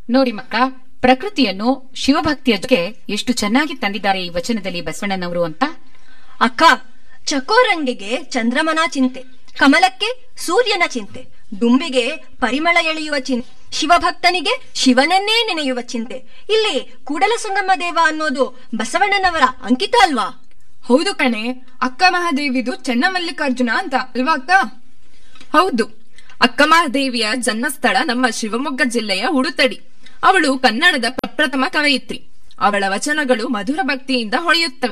ನೋಡಿ ಮಕ್ಕಳ ಪ್ರಕೃತಿಯನ್ನು ಶಿವಭಕ್ತಿಯ ಜೊತೆ ಎಷ್ಟು ಚೆನ್ನಾಗಿ ತಂದಿದ್ದಾರೆ ಈ ವಚನದಲ್ಲಿ ಬಸವಣ್ಣನವರು ಅಂತ ಅಕ್ಕ ಚಕೋರಂಗಿಗೆ ಚಂದ್ರಮನ ಚಿಂತೆ ಕಮಲಕ್ಕೆ ಸೂರ್ಯನ ಚಿಂತೆ ದುಂಬಿಗೆ ಪರಿಮಳ ಎಳೆಯುವ ಚಿಂತೆ ಶಿವಭಕ್ತನಿಗೆ ಶಿವನನ್ನೇ ನೆನೆಯುವ ಚಿಂತೆ ಇಲ್ಲಿ ಕೂಡಲ ಸಂಗಮ ದೇವ ಅನ್ನೋದು ಬಸವಣ್ಣನವರ ಅಂಕಿತ ಅಲ್ವಾ ಹೌದು ಕಣೆ ಅಕ್ಕ ಮಹಾದೇವಿದು ಚೆನ್ನಮಲ್ಲಿಕಾರ್ಜುನ ಅಂತ ಅಲ್ವಾ ಅಕ್ಕ ಹೌದು ಅಕ್ಕಮಹಾದೇವಿಯ ಜನ್ಮಸ್ಥಳ ನಮ್ಮ ಶಿವಮೊಗ್ಗ ಜಿಲ್ಲೆಯ ಉಡುತಡಿ ಅವಳು ಕನ್ನಡದ ಪ್ರಪ್ರಥಮ ಕವಯಿತ್ರಿ ಅವಳ ವಚನಗಳು ಮಧುರ ಭಕ್ತಿಯಿಂದ ಹೊಳೆಯುತ್ತವೆ